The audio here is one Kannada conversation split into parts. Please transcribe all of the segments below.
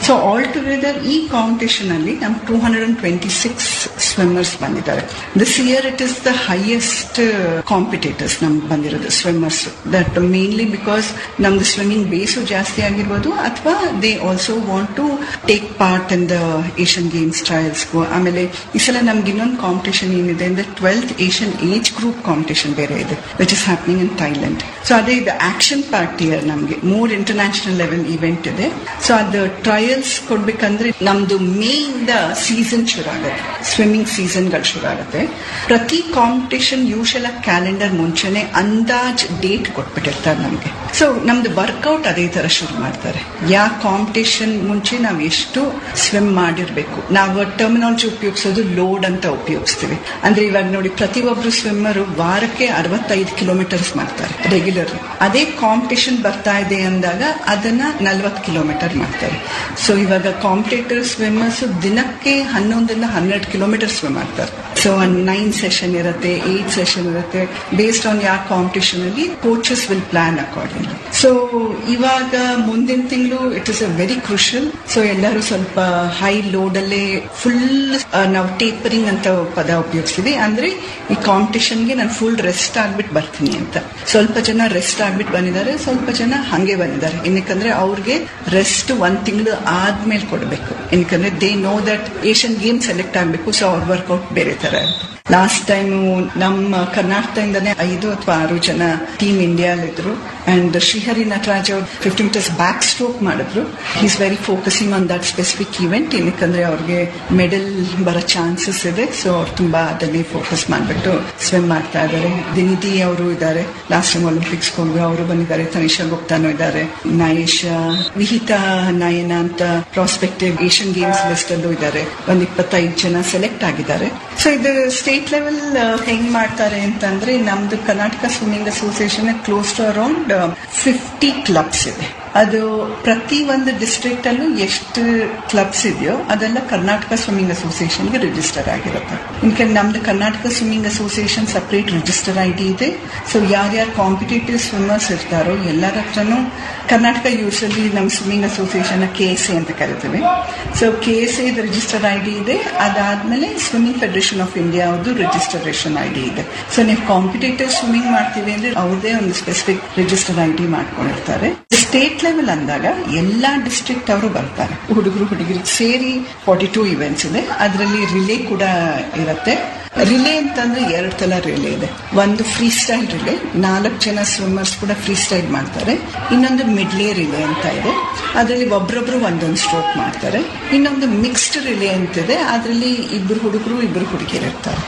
ಸೊ ಆಲ್ ಟುಗೆದರ್ ಈ ಕಾಂಪಿಟೇಷನ್ ಅಲ್ಲಿ ನಮ್ two hundred and twenty six swimmers ಬಂದಿದ್ದಾರೆ this year it is the highest competitors ನಮ್ಗೆ ಬಂದಿರೋದು ಸ್ವಿಮ್ಮರ್ಸ್ ದಟ್ ಮೇನ್ಲಿ ಬಿಕಾಸ್ ನಮ್ದು ಸ್ವಿಮ್ಮಿಂಗ್ ಬೇಸು ಜಾಸ್ತಿ ಆಗಿರ್ಬೋದು ಅಥವಾ they also want to take part in the Asian games ಟ್ರಯಲ್ಸ್ಗೂ ಆಮೇಲೆ ಈ ಸಲ ನಮ್ಗೆ ಇನ್ನೊಂದು ಕಾಂಪಿಟೇಷನ್ ಏನಿದೆ ಅಂದ್ರೆ twelfth Asian age group competition ಬೇರೆ ಇದೆ which is happening in Thailand so ಅದೇ ಇದು ಆಕ್ಷನ್ ಪಾರ್ಟ್ ಇಯರ್ ನಮಗೆ ಮೂರ್ ಇಂಟರ್ನ್ಯಾಷನಲ್ ಲೆವೆಲ್ ಇವೆಂಟ್ ಇದೆ ಸೊ ಅದು ಟ್ರಯಲ್ಸ್ ಕೊಡ್ಬೇಕಂದ್ರೆ ನಮ್ದು ಮೇ ಇಂದ ಸೀಸನ್ ಶುರು ಆಗುತ್ತೆ ಸ್ವಿಮ್ಮಿಂಗ್ ಸೀಸನ್ಗಳು ಶುರು ಆಗುತ್ತೆ ಪ್ರತಿ ಕಾಂಪಿಟೇಷನ್ ಯೂಶಲ್ ಕ್ಯಾಲೆಂಡರ್ ಮುಂಚೆನೆ ಅಂದಾಜ್ ಡೇಟ್ ಕೊಟ್ಬಿಟ್ಟಿರ್ತಾರೆ ನಮಗೆ ಸೊ ನಮ್ದು ವರ್ಕೌಟ್ ಅದೇ ತರ ಶುರು ಮಾಡ್ತಾರೆ ಯಾ ಕಾಂಪಿಟೇಷನ್ ಮುಂಚೆ ನಾವು ಎಷ್ಟು ಸ್ವಿಮ್ ಮಾಡಿರ್ಬೇಕು ನಾವು ಟರ್ಮಿನಾಲಜಿ ಉಪಯೋಗಿಸೋದು ಲೋಡ್ ಅಂತ ಉಪಯೋಗಿಸ್ತೀವಿ ಅಂದ್ರೆ ಇವಾಗ ನೋಡಿ ಪ್ರತಿಯೊಬ್ರು ಸ್ವಿಮ್ಮರು ವಾರಕ್ಕೆ ಅರವತ್ತೈದು ಕಿಲೋಮೀಟರ್ಸ್ ಮಾಡ್ತಾರೆ ರೆಗ್ಯುಲರ್ ಅದೇ ಕಾಂಪಿಟೇಷನ್ ಬರ್ತಾ ಇದೆ ಅಂದಾಗ ಅದನ್ನ ನಲ್ವತ್ತು ಕಿಲೋಮೀಟರ್ ಮಾಡ್ತಾರೆ ಸೊ ಇವಾಗ ಕಾಂಪಿಟೇಟರ್ ಸ್ವಿಮ್ಮರ್ಸ್ ದಿನಕ್ಕೆ ಹನ್ನೊಂದರಿಂದ ಹನ್ನೆರಡು ಕಿಲೋಮೀಟರ್ ಸ್ವಿಮ್ ಮಾಡ್ತಾರೆ ಸೊ ನೈನ್ ಸೆಷನ್ ಇರುತ್ತೆ ಏಟ್ ಸೆಷನ್ ಇರುತ್ತೆ ಬೇಸ್ಡ್ ಆನ್ ಯಾವ ಕಾಂಪಿಟೇಷನ್ ಅಲ್ಲಿ coaches will plan according so ಇವಾಗ ಮುಂದಿನ ತಿಂಗಳು it is a very crucial so ಎಲ್ಲರೂ ಸ್ವಲ್ಪ ಹೈ ಲೋಡ್ ಅಲ್ಲೇ ಫುಲ್ ನಾವು ಟೇಪರಿಂಗ್ ಅಂತ ಪದ ಉಪಯೋಗಿಸ್ತೀವಿ ಅಂದ್ರೆ ಈ ಕಾಂಪಿಟೇಷನ್ಗೆ ನಾನು ಫುಲ್ ರೆಸ್ಟ್ ಆಗ್ಬಿಟ್ಟು ಬರ್ತೀನಿ ಅಂತ ಸ್ವಲ್ಪ ಜನ ರೆಸ್ಟ್ ಆಗ್ಬಿಟ್ಟು ಬಂದಿದ್ದಾರೆ ಸ್ವಲ್ಪ ಜನ ಹಂಗೆ ಬಂದಿದ್ದಾರೆ ಏನಕ್ಕಂದ್ರೆ ಅವ್ರಿಗೆ ರೆಸ್ಟ್ ಒಂದ್ ತಿಂಗಳು ಆದ್ಮೇಲೆ ಕೊಡಬೇಕು ಏನಕ್ಕಂದ್ರೆ they know that Asian game select ಆಗ್ಬೇಕು ಸೊ ಅವ್ರ ವರ್ಕೌಟ್ ಬೇರೆ ತರ ಲಾಸ್ಟ್ ಟೈಮ್ ನಮ್ಮ ಕರ್ನಾಟಕದಿಂದನೇ ಐದು ಅಥವಾ ಆರು ಜನ ಟೀಮ್ ಇಂಡಿಯಾಲಿದ್ರು ಅಂಡ್ ಶ್ರೀಹರಿ ನಟರಾಜ್ ಅವ್ರು ಫಿಫ್ಟಿ ಮೀಟರ್ಸ್ ಬ್ಯಾಕ್ ಸ್ಟ್ರೋಕ್ ಮಾಡಿದ್ರು is very focusing on that specific event ಏನಕ್ಕಂದ್ರೆ ಅವ್ರಿಗೆ ಮೆಡಲ್ ಬರೋ ಚಾನ್ಸಸ್ ಇದೆ ಸೊ ಅವ್ರು ತುಂಬಾ ಅದನ್ನೇ ಫೋಕಸ್ ಮಾಡಿಬಿಟ್ಟು ಸ್ವಿಮ್ ಮಾಡ್ತಾ ಇದ್ದಾರೆ ದಿನಿಧಿ ಅವರು ಇದ್ದಾರೆ ಲಾಸ್ಟ್ ಟೈಮ್ ಒಲಿಂಪಿಕ್ಸ್ ಹೋಗಿ ಅವರು ಬಂದಿದ್ದಾರೆ ತನಿಷಾ ಗುಪ್ತಾನು ಇದ್ದಾರೆ ನಾಯೇಶ ವಿಹಿತ ನಯನ ಅಂತ ಪ್ರಾಸ್ಪೆಕ್ಟಿವ್ ಏಷ್ಯನ್ ಗೇಮ್ಸ್ ಲಿಸ್ಟ್ ಅಲ್ಲೂ ಇದ್ದಾರೆ ಒಂದ್ ಇಪ್ಪತ್ತೈದು ಜನ ಸೆಲೆಕ್ಟ್ ಆಗಿದ್ದಾರೆ ಸೊ ಇದು ಸ್ಟೇಟ್ ಲೆವೆಲ್ ಹೆಂಗ್ ಮಾಡ್ತಾರೆ ಅಂತಂದ್ರೆ ನಮ್ದು Karnataka swimming association close to around fifty clubs ಇದೆ ಅದು ಪ್ರತಿ ಒಂದು ಡಿಸ್ಟ್ರಿಕ್ಟ್ ಅಲ್ಲೂ ಎಷ್ಟು ಕ್ಲಬ್ಸ್ ಇದೆಯೋ ಅದೆಲ್ಲ ಕರ್ನಾಟಕ ಸ್ವಿಮ್ಮಿಂಗ್ ಅಸೋಸಿಯೇಷನ್ಗೆ ರಿಜಿಸ್ಟರ್ ಆಗಿರುತ್ತೆ ಇನ್ಕೆ ನಮ್ದು Karnataka swimming association separate register I D ಇದೆ ಸೊ ಯಾರ್ಯಾರು ಕಾಂಪಿಟೇಟಿವ್ ಸ್ವಿಮ್ಮರ್ಸ್ ಇರ್ತಾರೋ ಎಲ್ಲರ ಹತ್ರನೂ ಕರ್ನಾಟಕ ಯೂಶಲಿ ನಮ್ಮ swimming association K S A ಅಂತ ಕರಿತೀವಿ so K S A register I D ಇದೆ ಅದಾದ್ಮೇಲೆ ಸ್ವಿಮ್ಮಿಂಗ್ ಫೆಡರೇಷನ್ ಆಫ್ ಇಂಡಿಯಾ ಅವ್ರದ್ದು ರಿಜಿಸ್ಟರೇಷನ್ ಐ ಡಿ ಇದೆ ಸೊ ನೀವು ಕಾಂಪಿಟೇಟಿವ್ ಸ್ವಿಮ್ಮಿಂಗ್ ಮಾಡ್ತೀವಿ ಅಂದ್ರೆ ಅವ್ರದೇ ಒಂದು ಸ್ಪೆಸಿಫಿಕ್ ರಿಜಿಸ್ಟರ್ ಐ ಡಿ ಮಾಡ್ಕೊಂಡಿರ್ತಾರೆ ಸ್ಟೇಟ್ ಲೆವೆಲ್ ಅಂದಾಗ ಎಲ್ಲಾ ಡಿಸ್ಟ್ರಿಕ್ಟ್ ಅವರು ಬರ್ತಾರೆ ಹುಡುಗರು ಹುಡುಗರಿಗೆ ಸೇರಿ ಫಾರ್ಟಿ ಟೂ ಇವೆಂಟ್ಸ್ ಇದೆ ಅದರಲ್ಲಿ ರಿಲೇ ಕೂಡ ಇರುತ್ತೆ ರಿಲೇ ಅಂತಂದ್ರೆ ಎರಡು ತರ ರಿಲೇ ಇದೆ ಒಂದು ಫ್ರೀ ಸ್ಟೈಲ್ ರಿಲೇ ನಾಲ್ಕು ಜನ ಸ್ವಿಮ್ಮರ್ಸ್ ಕೂಡ ಫ್ರೀ ಸ್ಟೈಲ್ ಮಾಡ್ತಾರೆ ಇನ್ನೊಂದು ಮಿಡ್ಲೇ ರಿಲೇ ಅಂತ ಇದೆ ಅದರಲ್ಲಿ ಒಬ್ರೊಬ್ರು ಒಂದೊಂದು ಸ್ಟ್ರೋಕ್ ಮಾಡ್ತಾರೆ ಇನ್ನೊಂದು ಮಿಕ್ಸ್ಡ್ ರಿಲೇ ಅಂತಿದೆ ಅದರಲ್ಲಿ ಇಬ್ಬರು ಹುಡುಗರು ಇಬ್ಬರು ಹುಡುಗಿಯರು ಇರ್ತಾರೆ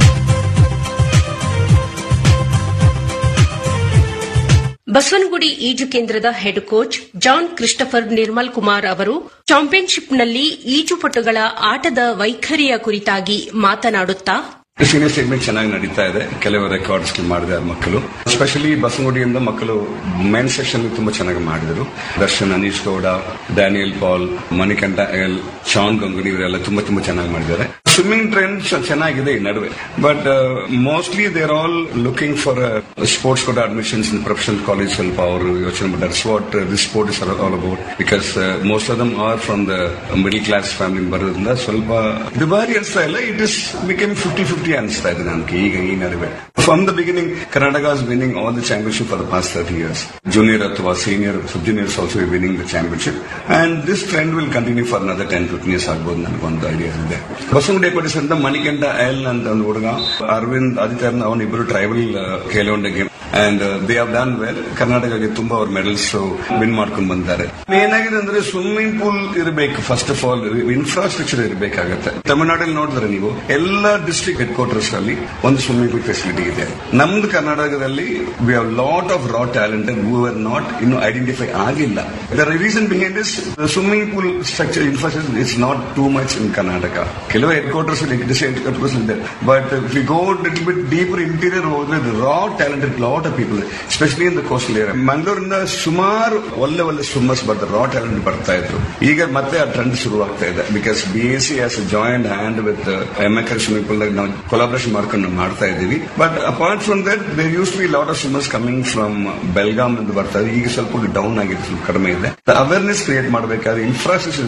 ಬಸವನಗುಡಿ ಈಜು ಕೇಂದ್ರದ head coach John Christopher Nirmal Kumar ಅವರು ಚಾಂಪಿಯನ್ಶಿಪ್ನಲ್ಲಿ ಈಜುಪಟುಗಳ ಆಟದ ವೈಖರಿಯ ಕುರಿತಾಗಿ ಮಾತನಾಡುತ್ತಾ ಸೀನಿಯರ್ ಸ್ಟೇಟ್ಮೆಂಟ್ ಚೆನ್ನಾಗಿ ನಡೀತಾ ಇದೆ ಕೆಲವು ರೆಕಾರ್ಡ್ಸ್ ಮಾಡಿದ್ದಾರೆ ಮಕ್ಕಳು ಸ್ಪೆಷಲಿ ಬಸವನಗುಡಿಯಿಂದ ಮಕ್ಕಳು ಮೆನ್ ಸೆಕ್ಷನ್ ತುಂಬಾ ಚೆನ್ನಾಗಿ ಮಾಡಿದರು Darshan Aneesh Gowda Daniel Paul Manikanta L Shaan Ganguni ಇವರೆಲ್ಲ ತುಂಬಾ ತುಂಬಾ ಚೆನ್ನಾಗಿ ಮಾಡಿದ್ದಾರೆ ಸ್ವಿಮ್ಮಿಂಗ್ ಟ್ರೆಂಡ್ ಚೆನ್ನಾಗಿದೆ ಈ ನಡುವೆ but mostly they're all looking for sports quota admissions in professional college ಸ್ವಲ್ಪ ಅವರು ಯೋಚನೆ ಮಾಡ್ತಾರೆ spot this sport is all about because most of them are from the middle class family ಬರೋದ್ರಿಂದ ಸ್ವಲ್ಪ ದುಬಾರಿ ಅನಿಸ್ತಾ ಇಲ್ಲ it is become fifty fifty ಅನಿಸ್ತಾ ಇದೆ ನನಗೆ ಈಗ ಈ ನಡುವೆ from the beginning Karnataka is winning all the championship for the past thirty years junior ಅಥವಾ senior sub juniors also winning the championship and this trend will continue for another ten fifteen years ಆಗ್ಬೋದು ನನಗೊಂದು ಐಡಿಯಾ ಇದೆ ಬಸವನಗುಡಿ ಅಂತ ಮಣಿಕಂಠ ಎಲ್ ಅಂತ ಒಂದು ಹುಡುಗ ಅರವಿಂದ್ ಆದಿತ್ಯ ಅವನ್ ಇಬ್ಬರು ಟ್ರೈಬಲ್ ಖೇಲೋಂಡ game and they have done well ಕರ್ನಾಟಕಕ್ಕೆ ತುಂಬಾ ಅವ್ರ ಮೆಡಲ್ಸ್ ವಿನ್ ಮಾಡ್ಕೊಂಡು ಬಂದಿದ್ದಾರೆ ಏನಾಗಿದೆ ಅಂದ್ರೆ ಸ್ವಿಮ್ಮಿಂಗ್ ಪೂಲ್ ಇರಬೇಕು ಫಸ್ಟ್ ಆಫ್ ಆಲ್ ಇನ್ಫ್ರಾಸ್ಟ್ರಕ್ಚರ್ ಇರಬೇಕಾಗತ್ತೆ ತಮಿಳುನಾಡಲ್ಲಿ ನೋಡಿದ್ರೆ ನೀವು ಎಲ್ಲ ಡಿಸ್ಟ್ರಿಕ್ಟ್ ಹೆಡ್ ಕ್ವಾರ್ಟರ್ಸ್ ಅಲ್ಲಿ ಒಂದು ಸ್ವಿಮ್ಮಿಂಗ್ ಪೂಲ್ ಫೆಸಿಲಿಟಿ ಇದೆ ನಮ್ದು ಕರ್ನಾಟಕದಲ್ಲಿ we have lot of raw talented who are not ಇನ್ನು ಐಡೆಂಟಿಫೈ ಆಗಿಲ್ಲ the reason behind is swimming pool structure infrastructure is not too much in Karnataka ಕೆಲವು ಹೆಡ್ ಕ್ವಾರ್ಟರ್ಸ್ ಹೆಡ್ ಕ್ವಾರ್ಟರ್ಸ್ ಇದೆ but we go little bit deeper interior ಹೋದ್ರೆ raw talented lot of people especially in the coastal area ಮಂಗಳೂರಿಂದ ಸುಮಾರು ಒಳ್ಳೆ ಒಳ್ಳೆ ಸ್ವಿಮ್ಮರ್ಸ್ ಬರ್ತಾರೆ ರಾ ಟ್ಯಾಲೆಂಟ್ ಬರ್ತಾ ಇದ್ರು ಈಗ ಮತ್ತೆ ಆ ಟ್ರೆಂಡ್ ಶುರು ಆಗ್ತಾ ಇದೆ because B S C as joint hand with M A swimming pool ನಾವು ಕೊಲಾಬ್ರೇಷನ್ ಮಾಡ್ಕೊಂಡು ನಾವು ಮಾಡ್ತಾ ಇದ್ದೀವಿ but apart from that there use B lot of swimmers coming from Belgaum ಅಂತ ಬರ್ತಾರೆ ಈಗ ಸ್ವಲ್ಪ ಡೌನ್ ಆಗಿದೆ ಸ್ವಲ್ಪ ಕಡಿಮೆ ಇದೆ ಅವೇರ್ನೆಸ್ ಕ್ರಿಯೇಟ್ ಮಾಡಬೇಕಾದ್ರೆ ಇನ್ಫ್ರಾಸ್ಟ್ರಕ್ಚರ್